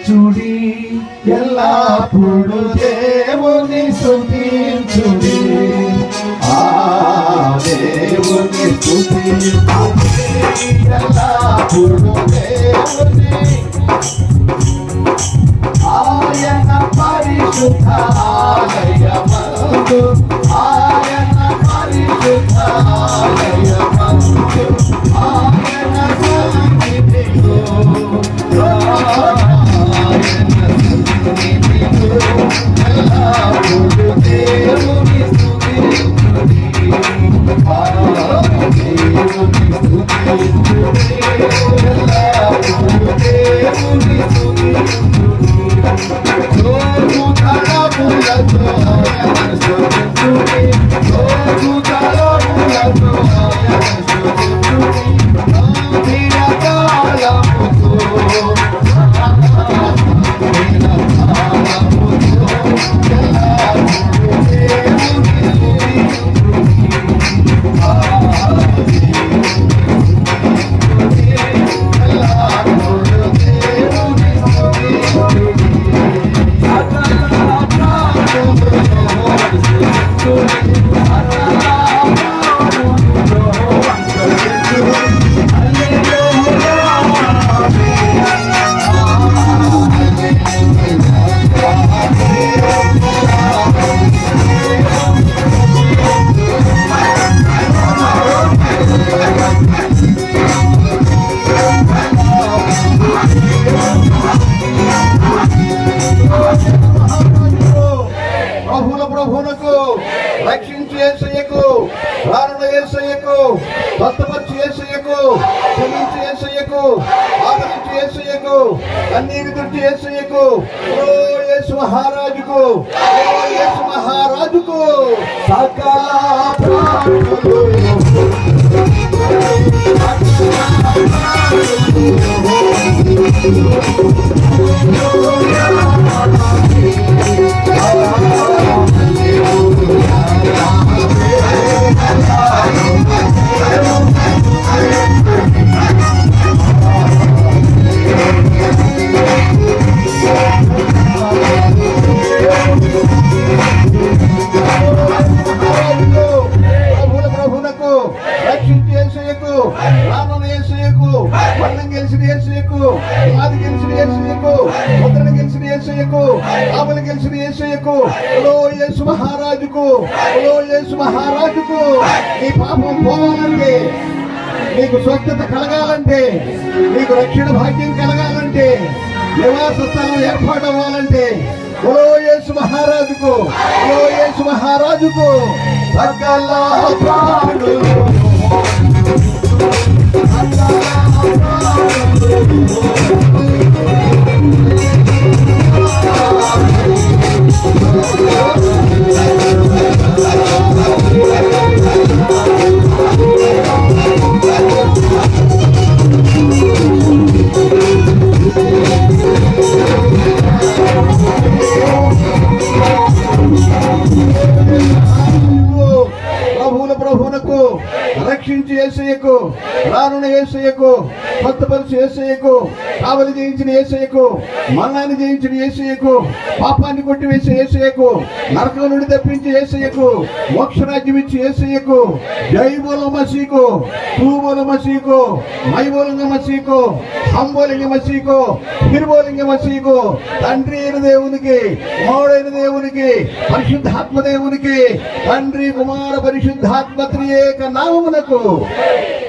స్తుతించుడి ఎల్లప్పుడు దేవుని స్తుతించుడి ఆ దేవుని స్తుతించుడి ఎల్లప్పుడు దేవుని ఆయన పరిశుద్ధాలయమందు ఆయన పరిశుద్ధాలయమందు ఆయన సన్నిధిలో ఆయన సన్నిధిలో ఎల్లప్పుడూ దేవుని స్తుతించుడి. ఆ దేవుని స్తుతించుడి. ఎల్లప్పుడూ దేవుని స్తుతించుడి. ప్రభుల ప్రభునకు రక్షించి ఏసయ్యకు ప్రారణ ఏసయ్యకు భక్తపరిచి ఏసయ్యకు క్షమించి ఏసయ్యకు ఆదరించి ఏసయ్యకు కన్నీరు తుడిచి ఏసయ్యకు ఓ యేసు మహారాజుకు ఓ యేసు మహారాజుకు సకల ప్రాణులు ప్రభుల ప్రభునకు రక్షించి ఏసయ్యకు రామను ఏసయ్యకు వర్ణం గెలిచిన ఏసయ్యకు ఆది గెలిచిన ఏసయ్యకు ముద్రను గెలిచిన ఏసయ్యకు ఆమెను గెలిచిన ఏసయ్యకు ఓ యేసు మహారాజుకు ఓ యేసు మహారాజుకు నీ పాపం పోవాలంటే నీకు స్వచ్ఛత కలగాలంటే నీకు రక్షణ భాగ్యం కలగాలంటే నివాస స్థలం ఏర్పాటవ్వాలంటే ఓ యేసు మహారాజుకు ఓ యేసు మహారాజుకు సకల ప్రాణులు ప్రభువుల ప్రభువునకు రక్షించి ఏసయ్యకు రానున్న ఏసయ్యకు కొత్తపరిచి ఏసయ్యకు కావలి జయించిన ఏసయ్యకు మరణాన్ని జయించిన ఏసయ్యకు పాపాన్ని కొట్టివేసే ఏసయ్యకు నరకం నుండి తప్పించి ఏసయ్యకు మోక్షరాజ్యం ఇచ్చి ఏసయ్యకు జై బోల మసీకు తూబోల మసీకు మైబోలింగ మసీకు సంబోలింగ మసీకు హిర్బోలింగ మసీకు తండ్రి అయిన దేవునికి మౌడైన దేవునికి పరిశుద్ధాత్మ దేవునికి తండ్రి కుమార పరిశుద్ధాత్మ త్రియేక నామమునకు